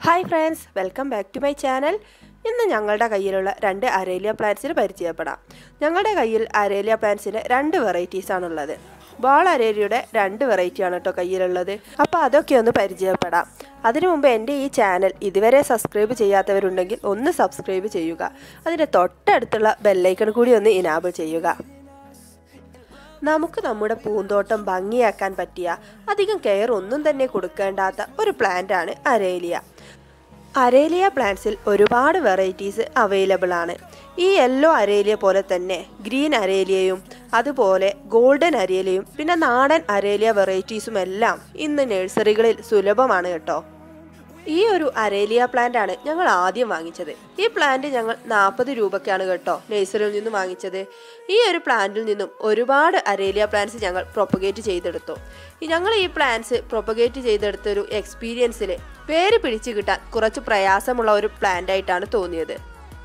hi friends welcome back to my channel ഇന്ന് ഞങ്ങളുടെ കയ്യിലുള്ള രണ്ട് അരേലിയ പ്ലാന്റ്സിന് പരിചയപ്പെടാം ഞങ്ങളുടെ കയ്യിൽ അരേലിയ പ്ലാന്റ്സിന് രണ്ട് വെറൈറ്റീസ് ആണുള്ളത് ബോൾ അരേലിയുടെ രണ്ട് വെറൈറ്റിയാണ് കേട്ടോ കയ്യിലുള്ളത് അപ്പോൾ അതൊക്കെ ഒന്ന് പരിചയപ്പെടാം അതിനു മുമ്പ് എൻ്റെ ഈ ചാനൽ ഇതുവരെ സബ്സ്ക്രൈബ് ചെയ്യാത്തവരുണ്ടെങ്കിൽ ഒന്ന് സബ്സ്ക്രൈബ് ചെയ്യുക അതിൻ്റെ തൊട്ടടുത്തുള്ള ബെല്ലൈക്കൺ കൂടി ഒന്ന് ഇനാബിൾ ചെയ്യുക നമുക്ക് നമ്മുടെ പൂന്തോട്ടം ഭംഗിയാക്കാൻ പറ്റിയ അധികം കെയർ ഒന്നും തന്നെ കൊടുക്കേണ്ടാത്ത ഒരു പ്ലാന്റ് ആണ് അരേലിയ അരേലിയ പ്ലാന്റ്സിൽ ഒരുപാട് വെറൈറ്റീസ് അവൈലബിൾ ആണ് ഈ യെല്ലോ അരേലിയ പോലെ തന്നെ ഗ്രീൻ അരേലിയയും അതുപോലെ ഗോൾഡൻ അരേലിയയും പിന്നെ നാടൻ അരേലിയ വെറൈറ്റീസും എല്ലാം ഇന്ന് നഴ്സറികളിൽ സുലഭമാണ് കേട്ടോ ഈ ഒരു അരേലിയ പ്ലാന്റ് ആണ് ഞങ്ങൾ ആദ്യം വാങ്ങിച്ചത് ഈ പ്ലാന്റ് ഞങ്ങൾ നാൽപ്പത് രൂപയ്ക്കാണ് കേട്ടോ നഴ്സറിയിൽ നിന്ന് വാങ്ങിച്ചത് ഈ ഒരു പ്ലാന്റിൽ നിന്നും ഒരുപാട് അരേലിയ പ്ലാന്റ്സ് ഞങ്ങൾ പ്രൊപ്പഗേറ്റ് ചെയ്തെടുത്തു ഈ ഞങ്ങൾ ഈ പ്ലാന്റ്സ് പ്രൊപ്പഗേറ്റ് ചെയ്തെടുത്തൊരു എക്സ്പീരിയൻസിൽ പേര് പിടിച്ചു കിട്ടാൻ കുറച്ച് പ്രയാസമുള്ള ഒരു പ്ലാന്റ് ആയിട്ടാണ് തോന്നിയത്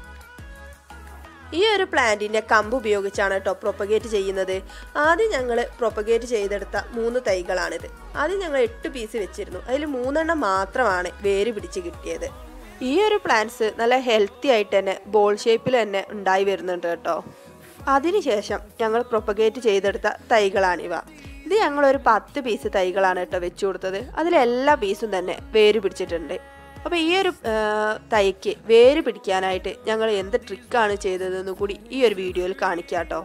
ഈ ഒരു പ്ലാന്റിന്റെ കമ്പ് ഉപയോഗിച്ചാണ് കേട്ടോ പ്രൊപ്പഗേറ്റ് ചെയ്യുന്നത് ആദ്യം ഞങ്ങൾ പ്രൊപ്പഗേറ്റ് ചെയ്തെടുത്ത മൂന്ന് തൈകളാണിത് ആദ്യം ഞങ്ങൾ എട്ട് പീസ് വെച്ചിരുന്നു അതിൽ മൂന്നെണ്ണം മാത്രമാണ് വേര് പിടിച്ച് കിട്ടിയത് ഈ ഒരു പ്ലാന്റ്സ് നല്ല ഹെൽത്തി ആയിട്ട് തന്നെ ബോൾ ഷേപ്പിൽ തന്നെ ഉണ്ടായി വരുന്നുണ്ട് കേട്ടോ അതിനുശേഷം ഞങ്ങൾ പ്രൊപ്പഗേറ്റ് ചെയ്തെടുത്ത തൈകളാണിവ ഇത് ഞങ്ങൾ ഒരു പത്ത് പീസ് തൈകളാണ് കേട്ടോ വെച്ചു കൊടുത്തത് അതിലെല്ലാ പീസും തന്നെ വേര് പിടിച്ചിട്ടുണ്ട് അപ്പോൾ ഈ ഒരു ആ, തൈക്ക് വേര് പിടിക്കാനായിട്ട് ഞങ്ങൾ എന്ത് ട്രിക്കാണ് ചെയ്തതെന്ന് കൂടി ഈ ഒരു വീഡിയോയിൽ കാണിക്കാം കേട്ടോ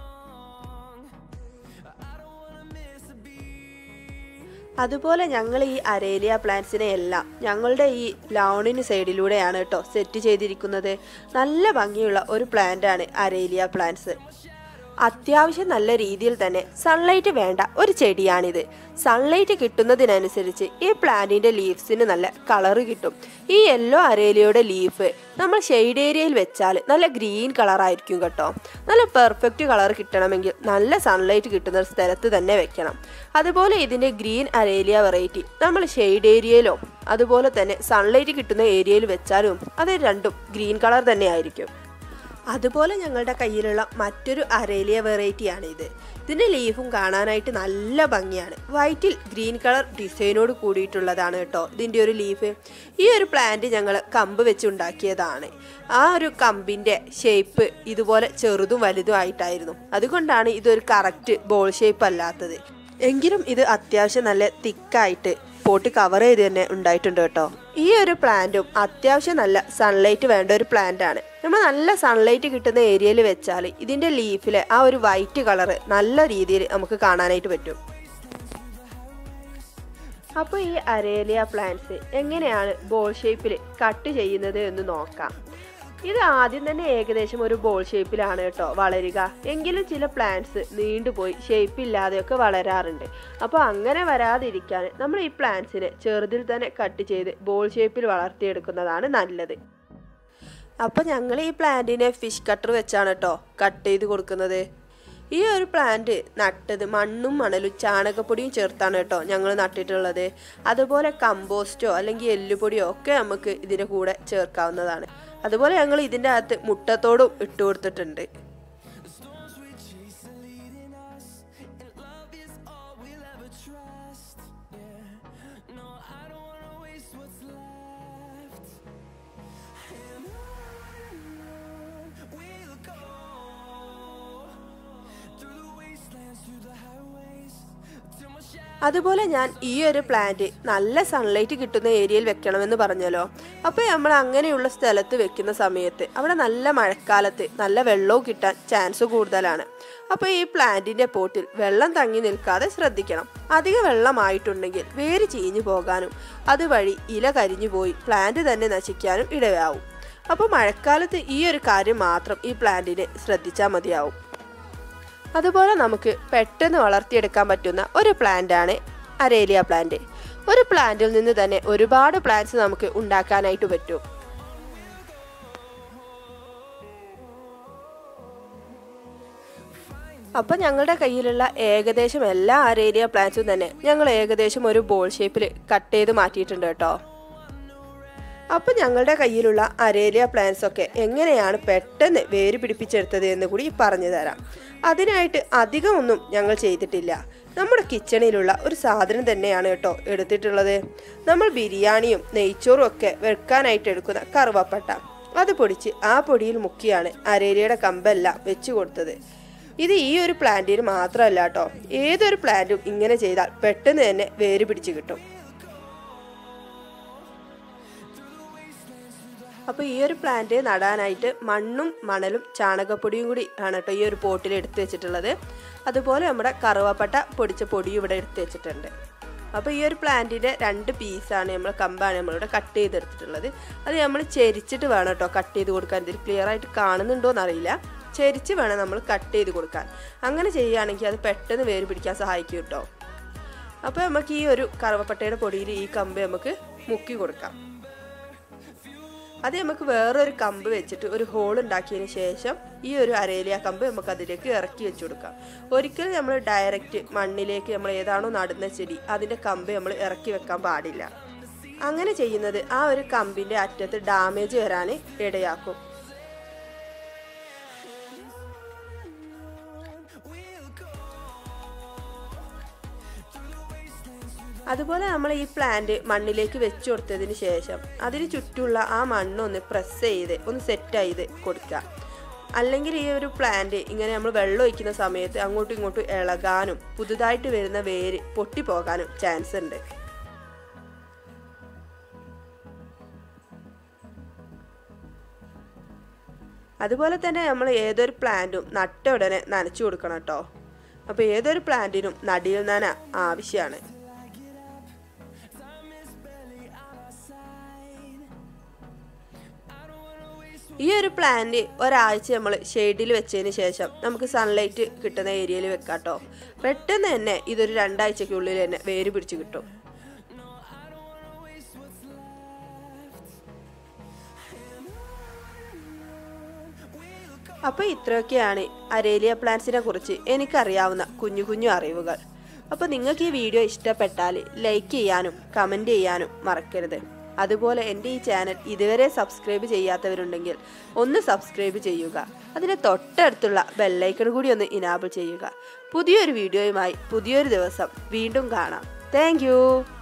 അതുപോലെ ഞങ്ങൾ ഈ അരേലിയ പ്ലാന്റ്സിനെ എല്ലാം ഞങ്ങളുടെ ഈ ലൗണിന് സൈഡിലൂടെയാണ് കേട്ടോ സെറ്റ് ചെയ്തിരിക്കുന്നത് നല്ല ഭംഗിയുള്ള ഒരു പ്ലാന്റ് ആണ് അരേലിയ പ്ലാന്റ്സ് അത്യാവശ്യം നല്ല രീതിയിൽ തന്നെ സൺലൈറ്റ് വേണ്ട ഒരു ചെടിയാണിത് സൺലൈറ്റ് കിട്ടുന്നതിനനുസരിച്ച് ഈ പ്ലാന്റിന്റെ ലീവ്സിന് നല്ല കളറ് കിട്ടും ഈ യെല്ലോ അരേലിയയുടെ ലീഫ് നമ്മൾ ഷെയ്ഡ് ഏരിയയിൽ വെച്ചാൽ നല്ല ഗ്രീൻ കളറായിരിക്കും കേട്ടോ നല്ല പെർഫെക്റ്റ് കളർ കിട്ടണമെങ്കിൽ നല്ല സൺലൈറ്റ് കിട്ടുന്ന ഒരു സ്ഥലത്ത് തന്നെ വെക്കണം അതുപോലെ ഇതിന്റെ ഗ്രീൻ അരേലിയ വെറൈറ്റി നമ്മൾ ഷെയ്ഡ് ഏരിയയിലോ അതുപോലെ തന്നെ സൺലൈറ്റ് കിട്ടുന്ന ഏരിയയിൽ വെച്ചാലും അത് രണ്ടും ഗ്രീൻ കളർ തന്നെ ആയിരിക്കും അതുപോലെ ഞങ്ങളുടെ കയ്യിലുള്ള മറ്റൊരു അരേലിയ വെറൈറ്റിയാണ് ഇത് ഇതിൻ്റെ ലീഫും കാണാനായിട്ട് നല്ല ഭംഗിയാണ് വൈറ്റിൽ ഗ്രീൻ കളർ ഡിസൈനോട് കൂടിയിട്ടുള്ളതാണ് കേട്ടോ ഇതിൻ്റെ ഒരു ലീഫ് ഈ ഒരു പ്ലാന്റ് ഞങ്ങൾ കമ്പ് വെച്ചുണ്ടാക്കിയതാണ് ആ ഒരു കമ്പിൻ്റെ ഷേപ്പ് ഇതുപോലെ ചെറുതും വലുതും ആയിട്ടായിരുന്നു അതുകൊണ്ടാണ് ഇതൊരു കറക്റ്റ് ബോൾ ഷേപ്പ് അല്ലാത്തത് എങ്കിലും ഇത് അത്യാവശ്യം നല്ല തിക്കായിട്ട് പോട്ട് കവർ ചെയ്ത് തന്നെ ഉണ്ടായിട്ടുണ്ട് കേട്ടോ ഈ ഒരു പ്ലാന്റും അത്യാവശ്യം നല്ല സൺലൈറ്റ് വേണ്ട ഒരു പ്ലാന്റ് ആണ് നമ്മൾ നല്ല സൺലൈറ്റ് കിട്ടുന്ന ഏരിയയിൽ വെച്ചാൽ ഇതിന്റെ ലീഫിലെ ആ ഒരു വൈറ്റ് കളറ് നല്ല രീതിയിൽ നമുക്ക് കാണാനായിട്ട് പറ്റും അപ്പോൾ ഈ അരേലിയ പ്ലാന്റ്സ് എങ്ങനെയാണ് ബോൾ ഷേപ്പിൽ കട്ട് ചെയ്യുന്നത് എന്ന് നോക്കാം ഇത് ആദ്യം തന്നെ ഏകദേശം ഒരു ബോൾ ഷേപ്പിലാണ് കേട്ടോ വളരുക എങ്കിലും ചില പ്ലാന്റ്സ് നീണ്ടുപോയി ഷേപ്പ് ഇല്ലാതെയൊക്കെ വളരാറുണ്ട് അപ്പോൾ അങ്ങനെ വരാതിരിക്കാൻ നമ്മൾ ഈ പ്ലാന്റ്സിനെ ചെറുതിൽ തന്നെ കട്ട് ചെയ്ത് ബോൾ ഷേപ്പിൽ വളർത്തിയെടുക്കുന്നതാണ് നല്ലത് അപ്പോൾ ഞങ്ങൾ ഈ പ്ലാന്റിനെ ഫിഷ് കട്ടർ വെച്ചാണ് കേട്ടോ കട്ട് ചെയ്ത് കൊടുക്കുന്നത് ഈ ഒരു പ്ലാന്റ് നട്ടത് മണ്ണും മണലും ചാണകപ്പൊടിയും ചേർത്താണ് കേട്ടോ ഞങ്ങൾ നട്ടിട്ടുള്ളത് അതുപോലെ കമ്പോസ്റ്റോ അല്ലെങ്കിൽ എല്ലുപൊടിയോ ഒക്കെ നമുക്ക് ഇതിൻ്റെ കൂടെ ചേർക്കാവുന്നതാണ് അതുപോലെ ഞങ്ങൾ ഇതിൻ്റെ അകത്ത് മുട്ടത്തോടും ഇട്ട് കൊടുത്തിട്ടുണ്ട് അതുപോലെ ഞാൻ ഈ ഒരു പ്ലാന്റ് നല്ല സൺലൈറ്റ് കിട്ടുന്ന ഏരിയയിൽ വെക്കണമെന്ന് പറഞ്ഞല്ലോ അപ്പോൾ നമ്മൾ അങ്ങനെയുള്ള സ്ഥലത്ത് വെക്കുന്ന സമയത്ത് അവിടെ നല്ല മഴക്കാലത്ത് നല്ല വെള്ളവും കിട്ടാൻ ചാൻസ് കൂടുതലാണ് അപ്പോൾ ഈ പ്ലാന്റിന്റെ പോട്ടിൽ വെള്ളം തങ്ങി നിൽക്കാതെ ശ്രദ്ധിക്കണം അധിക വെള്ളമായിട്ടുണ്ടെങ്കിൽ വേര് ചീഞ്ഞു പോകാനും അതുവഴി ഇല കരിഞ്ഞു പോയി പ്ലാന്റ് തന്നെ നശിക്കാനും ഇടയാവും അപ്പോൾ മഴക്കാലത്ത് ഈ ഒരു കാര്യം മാത്രം ഈ പ്ലാന്റിനെ ശ്രദ്ധിച്ചാൽ മതിയാവും അതുപോലെ നമുക്ക് പെട്ടെന്ന് വളർത്തിയെടുക്കാൻ പറ്റുന്ന ഒരു പ്ലാന്റ് ആണ് അരേലിയ പ്ലാന്റ് ഒരു പ്ലാന്റിൽ നിന്ന് തന്നെ ഒരുപാട് പ്ലാന്റ്സ് നമുക്ക് ഉണ്ടാക്കാനായിട്ട് പറ്റും അപ്പം ഞങ്ങളുടെ കയ്യിലുള്ള ഏകദേശം എല്ലാ അരേലിയ പ്ലാന്റ്സും തന്നെ ഞങ്ങൾ ഏകദേശം ഒരു ബോൾ ഷേപ്പിൽ കട്ട് ചെയ്ത് മാറ്റിയിട്ടുണ്ട് കേട്ടോ അപ്പോൾ ഞങ്ങളുടെ കയ്യിലുള്ള അരേലിയ പ്ലാന്റ്സ് ഒക്കെ എങ്ങനെയാണ് പെട്ടെന്ന് വേര് പിടിപ്പിച്ചെടുത്തത് എന്ന് കൂടി പറഞ്ഞു തരാം അതിനായിട്ട് അധികമൊന്നും ഞങ്ങൾ ചെയ്തിട്ടില്ല നമ്മുടെ കിച്ചണിലുള്ള ഒരു സാധനം തന്നെയാണ് കേട്ടോ എടുത്തിട്ടുള്ളത് നമ്മൾ ബിരിയാണിയും നെയ്ച്ചോറും ഒക്കെ വെക്കാനായിട്ട് എടുക്കുന്ന കറുവപ്പട്ട അത് പൊടിച്ച് ആ പൊടിയിൽ മുക്കിയാണ് അരേലിയുടെ കമ്പെല്ലാം വെച്ച് കൊടുത്തത് ഇത് ഈ ഒരു പ്ലാന്റിന് മാത്രമല്ല കേട്ടോ ഏതൊരു പ്ലാന്റും ഇങ്ങനെ ചെയ്താൽ പെട്ടെന്ന് തന്നെ വേര് പിടിച്ച് കിട്ടും അപ്പോൾ ഈ ഒരു പ്ലാന്റ് നടാനായിട്ട് മണ്ണും മണലും ചാണകപ്പൊടിയും കൂടി ആണ് കേട്ടോ ഈ ഒരു പോട്ടിൽ എടുത്തു വെച്ചിട്ടുള്ളത് അതുപോലെ നമ്മുടെ കറുവപ്പട്ട പൊടിച്ച പൊടിയും ഇവിടെ എടുത്തു വെച്ചിട്ടുണ്ട് അപ്പോൾ ഈ ഒരു പ്ലാന്റിൻ്റെ രണ്ട് പീസാണ് നമ്മൾ കമ്പാണ് നമ്മളിവിടെ കട്ട് ചെയ്തെടുത്തിട്ടുള്ളത് അത് നമ്മൾ ചെരിച്ചിട്ട് വേണം കേട്ടോ കട്ട് ചെയ്ത് കൊടുക്കാൻ ഇതിൽ ക്ലിയർ ആയിട്ട് കാണുന്നുണ്ടോ എന്നറിയില്ല ചെരിച്ച് വേണം നമ്മൾ കട്ട് ചെയ്ത് കൊടുക്കാൻ അങ്ങനെ ചെയ്യുകയാണെങ്കിൽ അത് പെട്ടെന്ന് വേര് പിടിക്കാൻ സഹായിക്കും കേട്ടോ അപ്പോൾ നമുക്ക് ഈ ഒരു കറുവപ്പട്ടയുടെ പൊടിയിൽ ഈ കമ്പ് നമുക്ക് മുക്കി കൊടുക്കാം അത് നമുക്ക് വേറൊരു കമ്പ് വെച്ചിട്ട് ഒരു ഹോൾ ഉണ്ടാക്കിയതിന് ശേഷം ഈ ഒരു അരേലിയ കമ്പ് നമുക്ക് അതിലേക്ക് ഇറക്കി വെച്ച് കൊടുക്കാം ഒരിക്കലും നമ്മൾ ഡയറക്റ്റ് മണ്ണിലേക്ക് നമ്മൾ ഏതാണോ നടുന്ന ചെടി അതിൻ്റെ കമ്പ് നമ്മൾ ഇറക്കി വെക്കാൻ പാടില്ല അങ്ങനെ ചെയ്യുന്നത് ആ ഒരു കമ്പിൻ്റെ അറ്റത്ത് ഡാമേജ് വരാൻ ഇടയാക്കും അതുപോലെ നമ്മൾ ഈ പ്ലാന്റ് മണ്ണിലേക്ക് വെച്ച് കൊടുത്തതിന് ശേഷം അതിന് ചുറ്റുമുള്ള ആ മണ്ണൊന്ന് പ്രസ് ചെയ്ത് ഒന്ന് സെറ്റ് ചെയ്ത് കൊടുക്കുക അല്ലെങ്കിൽ ഈ ഒരു പ്ലാന്റ് ഇങ്ങനെ നമ്മൾ വെള്ളം ഒഴിക്കുന്ന സമയത്ത് അങ്ങോട്ടും ഇങ്ങോട്ടും ഇളകാനും പുതുതായിട്ട് വരുന്ന വേര് പൊട്ടിപ്പോകാനും ചാൻസ് ഉണ്ട് അതുപോലെ തന്നെ നമ്മൾ ഏതൊരു പ്ലാന്റും നട്ട ഉടനെ നനച്ചു കൊടുക്കണം കേട്ടോ അപ്പോൾ ഏതൊരു പ്ലാന്റിനും നടിയിൽ നന ആവശ്യമാണ് ഈ ഒരു പ്ലാന്റ് ഒരാഴ്ച നമ്മൾ ഷെയ്ഡിൽ വെച്ചതിന് ശേഷം നമുക്ക് സൺലൈറ്റ് കിട്ടുന്ന ഏരിയയിൽ വെക്കാം കേട്ടോ പെട്ടെന്ന് തന്നെ ഇതൊരു രണ്ടാഴ്ചക്കുള്ളിൽ തന്നെ വേര് പിടിച്ച് കിട്ടും അപ്പോൾ ഇത്രയൊക്കെയാണ് അരേലിയ പ്ലാന്റ്സിനെ കുറിച്ച് എനിക്കറിയാവുന്ന കുഞ്ഞു കുഞ്ഞു അറിവുകൾ അപ്പോൾ നിങ്ങൾക്ക് ഈ വീഡിയോ ഇഷ്ടപ്പെട്ടാൽ ലൈക്ക് ചെയ്യാനും കമൻറ്റ് ചെയ്യാനും മറക്കരുത് അതുപോലെ എൻ്റെ ഈ ചാനൽ ഇതുവരെ സബ്സ്ക്രൈബ് ചെയ്യാത്തവരുണ്ടെങ്കിൽ ഒന്ന് സബ്സ്ക്രൈബ് ചെയ്യുക അതിന് തൊട്ടടുത്തുള്ള ബെല്ലൈക്കൺ കൂടി ഒന്ന് ഇനാബിൾ ചെയ്യുക പുതിയൊരു വീഡിയോയുമായി പുതിയൊരു ദിവസം വീണ്ടും കാണാം താങ്ക്